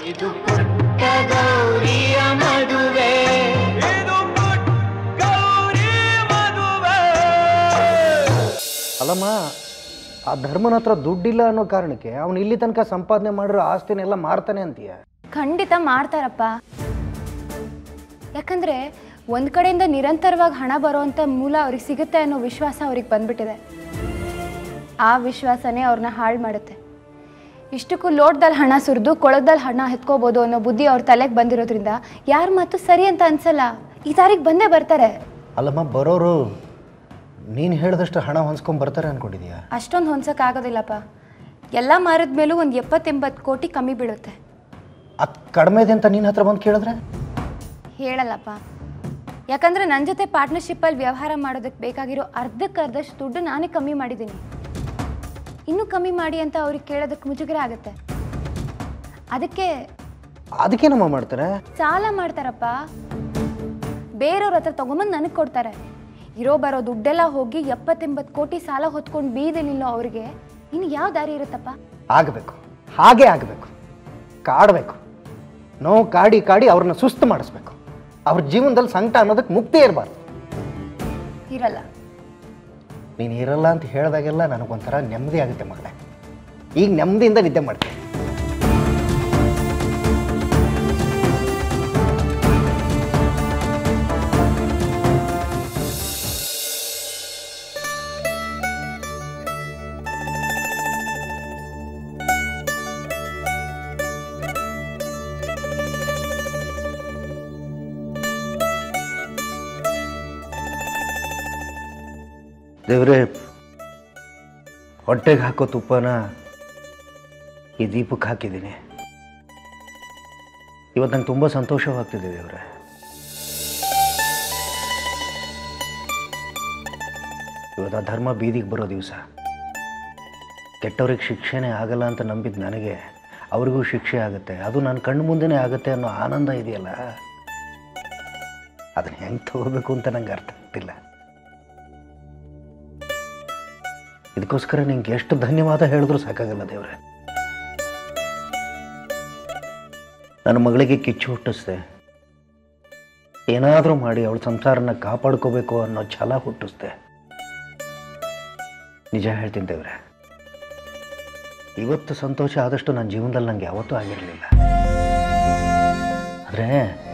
ಇದು ಪುಟ್ಟ ಗೌರಿಯ ಮದುವೆ ಇದು ಪುಟ್ಟ ಗೌರಿ ಮದುವೆ ಅಲ್ಲಮ್ಮ ಆ ಧರ್ಮನ ಹತ್ರ ದುಡ್ಡಿಲ್ಲ ಅನ್ನೋ ಕಾರಣಕ್ಕೆ ಅವನು ಇಲ್ಲಿ ತನಕ ಸಂಪಾದನೆ ಮಾಡಿರೋ ಆಸ್ತಿನೆಲ್ಲ ಮಾರ್ತಾನೆ ಅಂತೀಯ ಖಂಡಿತ ಮಾಡ್ತಾರಪ್ಪ ಯಾಕಂದ್ರೆ ಒಂದ್ ಕಡೆಯಿಂದ ನಿರಂತರವಾಗಿ ಹಣ ಬರುವಂತ ಮೂಲ ಅವ್ರಿಗೆ ಸಿಗುತ್ತೆ ಅನ್ನೋ ವಿಶ್ವಾಸ ಅವ್ರಿಗೆ ಬಂದ್ಬಿಟ್ಟಿದೆ ಆ ವಿಶ್ವಾಸನೇ ಅವ್ರನ್ನ ಹಾಳು ಮಾಡುತ್ತೆ ಇಷ್ಟಕ್ಕೂ ಲೋಟದಲ್ಲಿ ಹಣ ಸುರಿದು ಕೊಳದಲ್ಲಿ ಹಣ ಎತ್ಕೋಬೋದು ಅನ್ನೋ ಬುದ್ಧಿ ಅವ್ರ ತಲೆಗೆ ಬಂದಿರೋದ್ರಿಂದ ಯಾರ ಮಾತು ಸರಿ ಅಂತ ಅನ್ಸಲ್ಲ ಈ ತಾರೀಕು ಬಂದೇ ಬರ್ತಾರೆ ಅಲ್ಲಮ್ಮ ಬರೋರು ನೀನು ಹೇಳಿದಷ್ಟು ಹಣ ಹೊಂದ್ಸ್ಕೊಂಡ್ ಬರ್ತಾರೆ ಅನ್ಕೊಂಡಿದ್ಯಾ ಅಷ್ಟೊಂದು ಹೊಂದ್ಸೋಕ್ಕಾಗೋದಿಲ್ಲಪ್ಪ ಎಲ್ಲ ಮಾರಿದ ಮೇಲೂ ಒಂದು ಎಪ್ಪತ್ತೆಂಬತ್ತು ಕೋಟಿ ಕಮ್ಮಿ ಬೀಳುತ್ತೆ ಅದು ಕಡಿಮೆ ಇದೆ ಅಂತ ನಿನ್ನ ಹತ್ರ ಬಂದು ಕೇಳಿದ್ರೆ ಹೇಳಲ್ಲಪ್ಪ ಯಾಕಂದ್ರೆ ನನ್ನ ಜೊತೆ ಪಾರ್ಟ್ನರ್ಶಿಪ್ಪಲ್ಲಿ ವ್ಯವಹಾರ ಮಾಡೋದಕ್ಕೆ ಬೇಕಾಗಿರೋ ಅರ್ಧಕ್ಕೆ ಅರ್ಧಷ್ಟು ದುಡ್ಡು ನಾನೇ ಕಮ್ಮಿ ಮಾಡಿದ್ದೀನಿ ಇನ್ನೂ ಕಮ್ಮಿ ಮಾಡಿ ಅಂತ ಅವ್ರಿಗೆ ಕೇಳೋದಕ್ಕೆ ಮುಜುಗರ ಆಗುತ್ತೆ ಅದಕ್ಕೆ ಅದಕ್ಕೇನಮ್ಮ ಮಾಡ್ತಾರೆ ಸಾಲ ಮಾಡ್ತಾರಪ್ಪ ಬೇರೆಯವ್ರ ಹತ್ರ ತಗೊಂಬಂದು ನನಗೆ ಕೊಡ್ತಾರೆ ಇರೋ ಬರೋ ದುಡ್ಡೆಲ್ಲ ಹೋಗಿ ಎಪ್ಪತ್ತೆಂಬತ್ತು ಕೋಟಿ ಸಾಲ ಹೊತ್ಕೊಂಡು ಬೀದಿಲಿಲ್ಲೋ ಅವ್ರಿಗೆ ಇನ್ನು ಯಾವ ದಾರಿ ಇರುತ್ತಪ್ಪ ಆಗಬೇಕು ಹಾಗೆ ಆಗಬೇಕು ಕಾಡಬೇಕು ನೋವು ಕಾಡಿ ಕಾಡಿ ಅವ್ರನ್ನ ಸುಸ್ತು ಮಾಡಿಸ್ಬೇಕು ಅವ್ರ ಜೀವನದಲ್ಲಿ ಸಂಕಟ ಅನ್ನೋದಕ್ಕೆ ಮುಕ್ತಿ ಇರಬಾರ್ದು ಇರಲ್ಲ ನೀನು ಇರಲ್ಲ ಅಂತ ಹೇಳಿದಾಗೆಲ್ಲ ನನಗೊಂಥರ ನೆಮ್ಮದಿ ಆಗುತ್ತೆ ಮಗಳೇ ಈಗ ನೆಮ್ಮದಿಯಿಂದ ನಿದ್ದೆ ಮಾಡ್ತೀನಿ ದೇವ್ರೆ ಹೊಟ್ಟೆಗೆ ಹಾಕೋ ತುಪ್ಪನ ಈ ದೀಪಕ್ಕೆ ಹಾಕಿದ್ದೀನಿ ಇವತ್ತು ನಂಗೆ ತುಂಬ ಸಂತೋಷವಾಗ್ತಿದೆ ದೇವ್ರೆ ಇವತ್ತು ಆ ಧರ್ಮ ಬೀದಿಗೆ ಬರೋ ದಿವಸ ಕೆಟ್ಟವ್ರಿಗೆ ಶಿಕ್ಷೆನೇ ಆಗಲ್ಲ ಅಂತ ನಂಬಿದ ನನಗೆ ಅವ್ರಿಗೂ ಶಿಕ್ಷೆ ಆಗುತ್ತೆ ಅದು ನನ್ನ ಕಣ್ಣು ಮುಂದೆನೇ ಆಗುತ್ತೆ ಅನ್ನೋ ಆನಂದ ಇದೆಯಲ್ಲ ಅದನ್ನ ಹೆಂಗೆ ತಗೋಬೇಕು ಅಂತ ನಂಗೆ ಅರ್ಥ ಆಗ್ತಿಲ್ಲ ಇದಕ್ಕೋಸ್ಕರ ನಿಂಗೆ ಎಷ್ಟು ಧನ್ಯವಾದ ಹೇಳಿದ್ರು ಸಾಕಾಗಲ್ಲ ದೇವ್ರೆ ನನ್ನ ಮಗಳಿಗೆ ಕಿಚ್ಚು ಹುಟ್ಟಿಸ್ದೆ ಏನಾದರೂ ಮಾಡಿ ಅವಳ ಸಂಸಾರನ ಕಾಪಾಡ್ಕೋಬೇಕು ಅನ್ನೋ ಛಲ ಹುಟ್ಟಿಸ್ದೆ ನಿಜ ಹೇಳ್ತೀನಿ ದೇವ್ರೆ ಇವತ್ತು ಸಂತೋಷ ಆದಷ್ಟು ನನ್ನ ಜೀವನದಲ್ಲಿ ನಂಗೆ ಯಾವತ್ತೂ ಆಗಿರಲಿಲ್ಲ ಆದರೆ